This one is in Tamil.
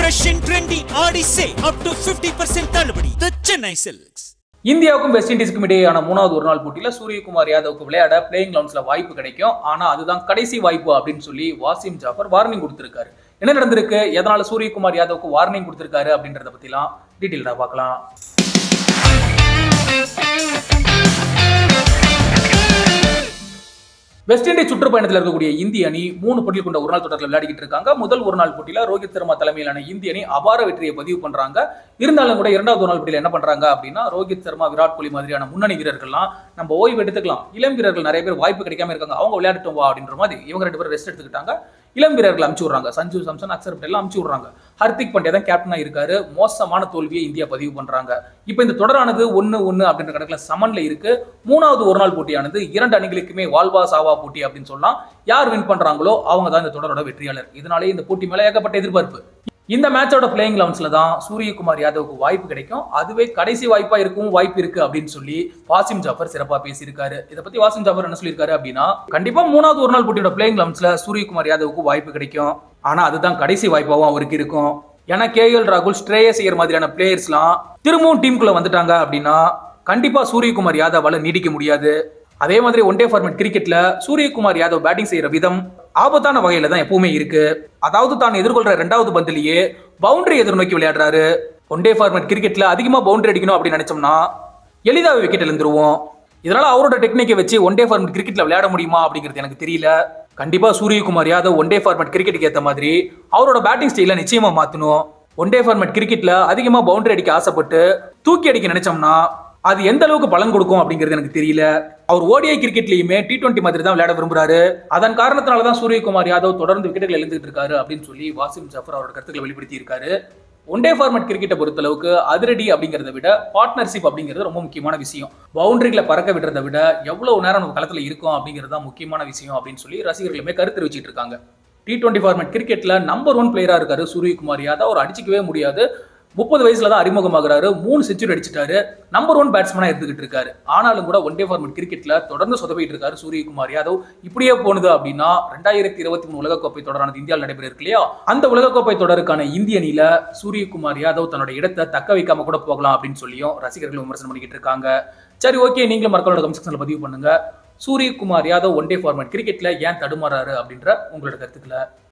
ஃபேஷன் ட்ரெண்டி ஆடி சே அப் டு 50% தள்ளுபடி தி சென்னை சில்க்ஸ் இந்தியாவுக்கும் வெஸ்ட் இண்டீஸ்க்கும் இடையேயான மூணாவது ஒரு நாள் போட்டியில சூரியகுமார் யாதவுக்கு விளையாட பிளேயிங் லவுன்ஸ்ல வாய்ப்பு கிடைக்கும் ஆனா அதுதான் கடைசி வாய்ப்பு அப்படின்னு சொல்லி வாசிம் ஜாஃபர் வார்னிங் கொடுத்திருக்காரு என்ன நடந்திருக்கு எதனால சூரியகுமார் யாதவுக்கு வார்னிங் கொடுத்திருக்காரு அப்படின்றத பத்திலாம் டீட்டெயில்டா பார்க்கலாம் வெஸ்ட் இண்டீஸ் சுற்றுப்பயணத்தில் இருக்கக்கூடிய இந்திய அணி மூணு போட்டியில் கொண்ட ஒரு நாள் தொடரில் விளையாடிக்கிட்டு இருக்காங்க முதல் ஒரு நாள் போட்டியில ரோஹித் சர்மா தலைமையிலான இந்திய அணி அபார வெற்றியை பதிவு பண்றாங்க இருந்தாலும் கூட இரண்டாவது ஒரு நாள் போட்டியில் என்ன பண்றாங்க அப்படின்னா ரோஹித் சர்மா விராட் கோலி மாதிரியான முன்னணி வீரர்கள்லாம் நம்ம ஓய்வு எடுத்துக்கலாம் இளம் வீரர்கள் நிறைய பேர் வாய்ப்பு கிடைக்காம இருக்காங்க அவங்க விளையாடட்டும் வா அப்படின்ற மாதிரி இவங்க ரெண்டு பேரும் ரெஸ்ட் எடுத்துக்கிட்டாங்க இளம் வீரர்கள் அமுச்சு விடுறாங்க சஞ்சு சாம்சன் அக்சர் பட்டேல் அமுச்சு விடுறாங்க ஹர்திக் பாண்டியா தான் கேப்டனா இருக்காரு மோசமான தோல்வியை இந்தியா பதிவு பண்றாங்க இப்போ இந்த தொடரானது ஒன்னு ஒன்னு அப்படின்ற கணக்குல சமன்ல இருக்கு மூணாவது ஒரு நாள் போட்டியானது இரண்டு அணிகளுக்குமே வால்வா சாவா போட்டி அப்படின்னு சொல்லலாம் யார் வின் பண்றாங்களோ அவங்க தான் இந்த தொடரோட வெற்றியாளர் இதனாலே இந்த போட்டி மேல ஏகப்பட்ட எதிர்பார்ப்பு இந்த மேட்சோட பிளேயிங் லெவன்ஸ்ல தான் சூரியகுமார் யாதவுக்கு வாய்ப்பு கிடைக்கும் அதுவே கடைசி வாய்ப்பா இருக்கும் வாய்ப்பு இருக்கு அப்படின்னு சொல்லி வாசிம் ஜாஃபர் சிறப்பா பேசியிருக்காரு இதை பத்தி வாசிம் ஜாஃபர் என்ன சொல்லியிருக்காரு அப்படின்னா கண்டிப்பா மூணாவது ஒரு நாள் போட்டியோட பிளேயிங் லெவன்ஸ்ல சூரியகுமார் யாதவுக்கு வாய்ப்பு கிடைக்கும் ஆனா அதுதான் கடைசி வாய்ப்பாவும் அவருக்கு இருக்கும் ஏன்னா கே எல் ராகுல் ஸ்ட்ரேயஸ் ஐயர் மாதிரியான பிளேயர்ஸ்லாம் திரும்பவும் டீமுக்குள்ள வந்துட்டாங்க அப்படின்னா கண்டிப்பா சூரியகுமார் யாதவால நீடிக்க முடியாது அதே மாதிரி ஒன் டே ஃபார்மேட் கிரிக்கெட்ல சூரியகுமார் யாதவ் பேட்டிங் செய்யற விதம் ஆபத்தான வகையில தான் எப்பவுமே இருக்கு அதாவது தான் எதிர்கொள்ற ரெண்டாவது பந்திலேயே பவுண்டரி எதிர்நோக்கி விளையாடுறாரு ஒன் டே ஃபார்மேட் கிரிக்கெட்ல அதிகமா பவுண்டரி அடிக்கணும் அப்படின்னு நினைச்சோம்னா எளிதாக விக்கெட் எழுந்துருவோம் இதனால அவரோட டெக்னிக்கை வச்சு ஒன் டே ஃபார்மேட் கிரிக்கெட்ல விளையாட முடியுமா அப்படிங்கிறது எனக்கு தெரியல கண்டிப்பா Suryakumar Yadav one day format கிரிக்கெட்டுக்கு ஏற்ற மாதிரி அவரோட பேட்டிங் ஸ்டைல நிச்சயமா மாத்தணும் ஒன் டே ஃபார்மேட் கிரிக்கெட்ல அதிகமா பவுண்டரி அடிக்க ஆசைப்பட்டு தூக்கி அடிக்க நினைச்சோம்னா அது எந்த அளவுக்கு பலன் கொடுக்கும் அப்படிங்கிறது எனக்கு தெரியல அவர் ஓடிஐ கிரிக்கெட்லயுமே டி டுவெண்ட்டி மாதிரி தான் விளையாட விரும்புறாரு அதன் காரணத்தினால தான் சூரியகுமார் யாதவ் தொடர்ந்து விக்கெட்டுகள் எழுந்துட்டு இருக்காரு அப்படின்னு சொல்லி வாசிம் ஜாஃபர் அவரோட கருத்துக்களை வெளிப்படுத்தி இருக்காரு ஒன் டே ஃபார்மேட் கிரிக்கெட்டை பொறுத்தளவுக்கு அதிரடி அப்படிங்கிறத விட பார்ட்னர்ஷிப் அப்படிங்கிறது ரொம்ப முக்கியமான விஷயம் பவுண்டரிகளை பறக்க விடுறதை விட எவ்வளவு நேரம் நம்ம களத்துல இருக்கும் அப்படிங்கிறது தான் முக்கியமான விஷயம் அப்படின்னு சொல்லி ரசிகர்களுமே கருத்து தெரிவிச்சிட்டு இருக்காங்க டி டுவெண்ட்டி ஃபார்மேட் கிரிக்கெட்ல நம்பர் ஒன் பிளேயரா இருக்காரு சூரியகுமார் யாதவ் அவர் அடிச்சிக்கவே முடியாது முப்பது வயசுல தான் அறிமுகமாகிறாரு மூணு செஞ்சுரி அடிச்சிட்டாரு நம்பர் ஒன் பேட்ஸ்மேனா இருந்துகிட்டு இருக்காரு ஆனாலும் கூட ஒன் டே ஃபார்மேட் கிரிக்கெட்ல தொடர்ந்து சொதப்பிட்டு இருக்காரு சூரியகுமார் யாதவ் இப்படியே போனது அப்படின்னா ரெண்டாயிரத்தி இருபத்தி மூணு உலகக்கோப்பை தொடரானது இந்தியாவில் நடைபெற இருக்கு இல்லையா அந்த உலகக்கோப்பை தொடருக்கான இந்திய அணியில சூரியகுமார் யாதவ் தன்னோட இடத்தை தக்க வைக்காம கூட போகலாம் அப்படின்னு சொல்லியும் ரசிகர்கள் விமர்சனம் பண்ணிக்கிட்டு இருக்காங்க சரி ஓகே நீங்களும் மக்களோட கமெண்ட் செக்ஷன்ல பதிவு பண்ணுங்க Suryakumar Yadav one day format கிரிக்கெட்ல ஏன் தடுமாறாரு அப்படின்ற உங்களோட கருத்துக்களை